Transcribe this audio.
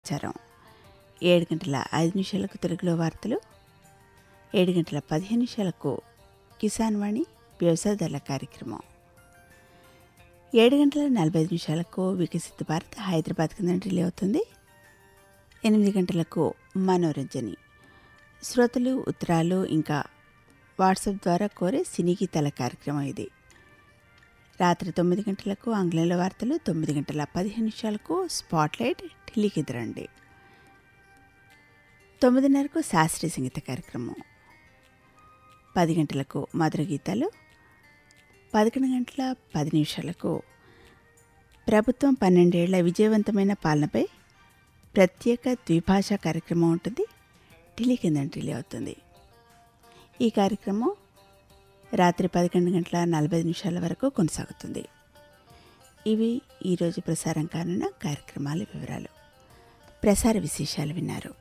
సమాచారం ఏడు గంటల ఐదు నిమిషాలకు తెలుగులో వార్తలు ఏడు గంటల పదిహేను నిమిషాలకు కిసాన్ వాణి వ్యవసాయదారుల కార్యక్రమం ఏడు గంటల నలభై ఐదు నిమిషాలకు వికసిత భారత్ హైదరాబాద్ కింద రిలే అవుతుంది ఎనిమిది గంటలకు మనోరంజని శ్రోతలు ఉత్తరాలు ఇంకా వాట్సాప్ ద్వారా కోరే సినీ గీతాల కార్యక్రమం ఇది రాత్రి తొమ్మిది గంటలకు ఆంగ్లంలో వార్తలు తొమ్మిది గంటల పదిహేను నిమిషాలకు స్పాట్లైట్ ఢిల్లీకి ఎదురండి తొమ్మిదిన్నరకు శాస్త్రీయ సంగీత కార్యక్రమం పది గంటలకు మధుర గీతాలు పదకొండు గంటల పది నిమిషాలకు ప్రభుత్వం పన్నెండేళ్ల విజయవంతమైన పాలనపై ప్రత్యేక ద్విభాషా కార్యక్రమం ఉంటుంది ఢిల్లీ కింద ఢిల్లీ అవుతుంది ఈ కార్యక్రమం రాత్రి పదకొండు గంటల నలభై నిమిషాల వరకు కొనసాగుతుంది ఇవి ఈరోజు ప్రసారం కానున్న కార్యక్రమాల వివరాలు ప్రసార విశేషాలు విన్నారు